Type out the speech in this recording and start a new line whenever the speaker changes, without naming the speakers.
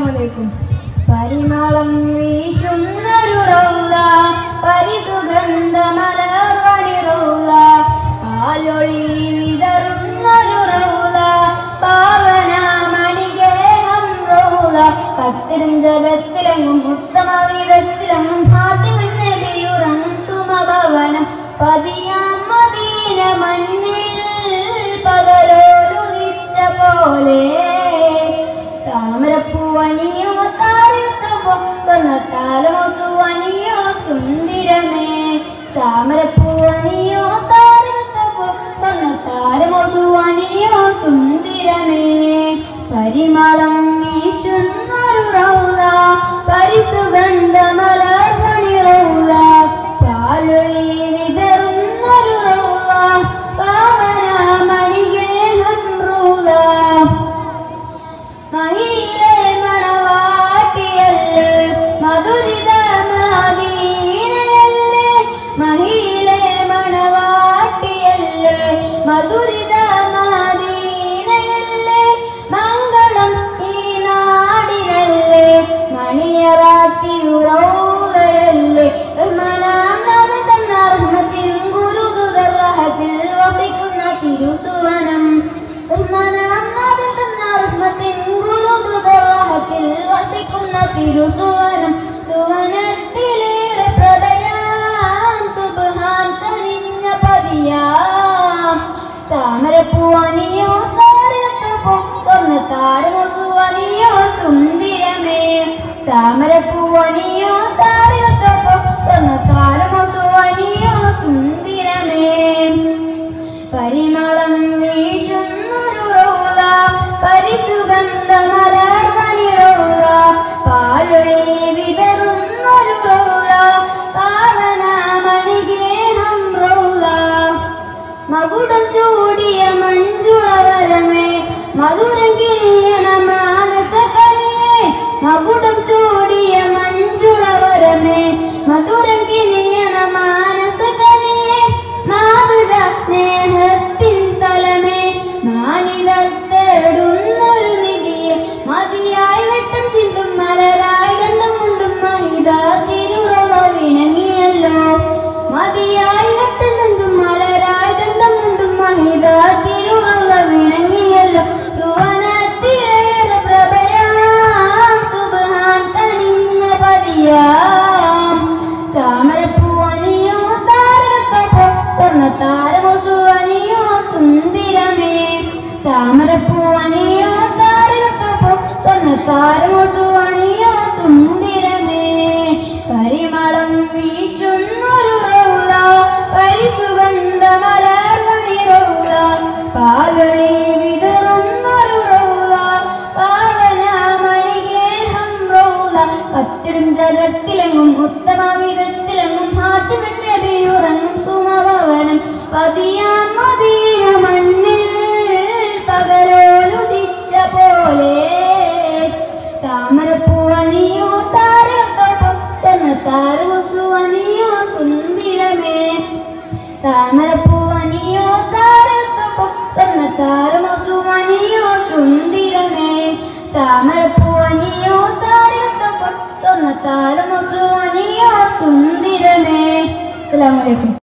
അലൈക്കും പരിമളം വീശുന്നൊരു റൗല പരിസുഗന്ധ മലർവണി റൗല പാലൊളി വിതറുന്നൊരു റൗല പാവന മണികേഹം റൗല പത്തിരും ജഗത്തിലെങ്ങും ഉത്തമ വിധത്തിലെങ്ങും ഹാത്തിമുൻ നബിയുറങ്ങും സുമഭവനം പതിയാം മദീന മണ്ണിൽ പകലോരുദിച്ച പോലെ താമരപ്പൂവനിയോ താരത്തപ്പോ തന്നത്താലമോ സുവനിയോ സുന്ദരമേ താമരപ്പൂവനിയോ താരത്തപ്പോ തന്നത്താലമോ സുവനിയോ സുന്ദരമേ പരിമളം വീശുന്നൊരു റൗല പരിസുഗന്ധ മലർമണി റൗല പാലൊളി വിതറുന്നൊരു റൗല പാവന മണികേഹം റൗല മഹിയിലെ മണവാട്ടിയല്ലേ മധുരിത മദീനയല്ലേ മഹിയിലെ മണവാട്ടിയല്ലേ മധുരിത മദീനയല്ലേ മംഗളം ഈ നാടിനല്ലേ മണിയറാത്തിയുറൗലയല്ലേ റഹ്മാനാം തന്ന റഹ്മത്തിൻ ഗുരുദുദർഹത്തിൽ വസിക്കുന്ന തിരുസുവനം റഹ്മാനാം തന്ന റഹ്മത്തിൻ ഗുരുദുദർഹത്തിൽ വസിക്കുന്ന തിരുസുവനം സുവനത്തിലേറെ പ്രളയാം സുബ്ഹാൻ കനിഞ്ഞ പതിയാം താമരപ്പൂവനിയോ താരത്തപ്പോ സ്വർണ്ണ താരമോ സുവനിയോ സുന്ദരമേ താമരപ്പൂവനിയോ താരത്തപ്പോ സ്വർണ്ണ താരമോ സുവനിയോ സുന്ദരമേ പരിമളം വീശുന്നൊരു റോള പരിസുഗന്ധ മലർമണി റോള പാലൊളി വിതറുന്നൊരു റോള പാവന മണിഗേഹം റോള മകുടം ചൂടിയ മഞ്ജുളവരമേ മധുരം കിരിയണ മാനസകലേ മകുടം ചൂടിയ മഞ്ജുളവരമേ മധുരം കിരിയണ മാനസകലേ മാതൃക സ്നേഹത്തിൻ തലമേ മാനിതർ തേടുന്നൊരു നിധിയെ മതിയായി വെട്ടം ചിന്തും മലരായി ഗന്ധമുണ്ടും മഹിത തിരുറവ വിണങ്ങിയല്ലോ മതിയായി വെട്ടം ചിന്തും മലരായി ഗന്ധമുണ്ടും മഹിത തിരുറവ വിണങ്ങിയല്ലോ സുവനത്തിലേറെ പ്രഭയാം സുബ്ഹാൻ തനിഞ്ഞ പതിയാം താമരപ്പൂവനിയോ താരത്തപ്പോ സ്വർണ്ണ താരമോ സുവനിയോ സുന്ദരമേ താമരപ്പൂവനിയോ താരത്തപ്പോ സ്വർണ്ണ താരമോ സുവനിയോ സുന്ദരമേ പരിമളം വീശുന്നൊരു റൗല പരിസുഗന്ധ മലർമണി റൗല പാലൊളി വിതറുന്നൊരു റൗല പാവന മണികേഹം റൗല പത്തിരും ജഗത്തിലെങ്ങും ഉത്തമ വിധത്തിലെങ്ങും ഹാത്തിമിൻ നബിയുറങ്ങും സുമഭവനം പതിയ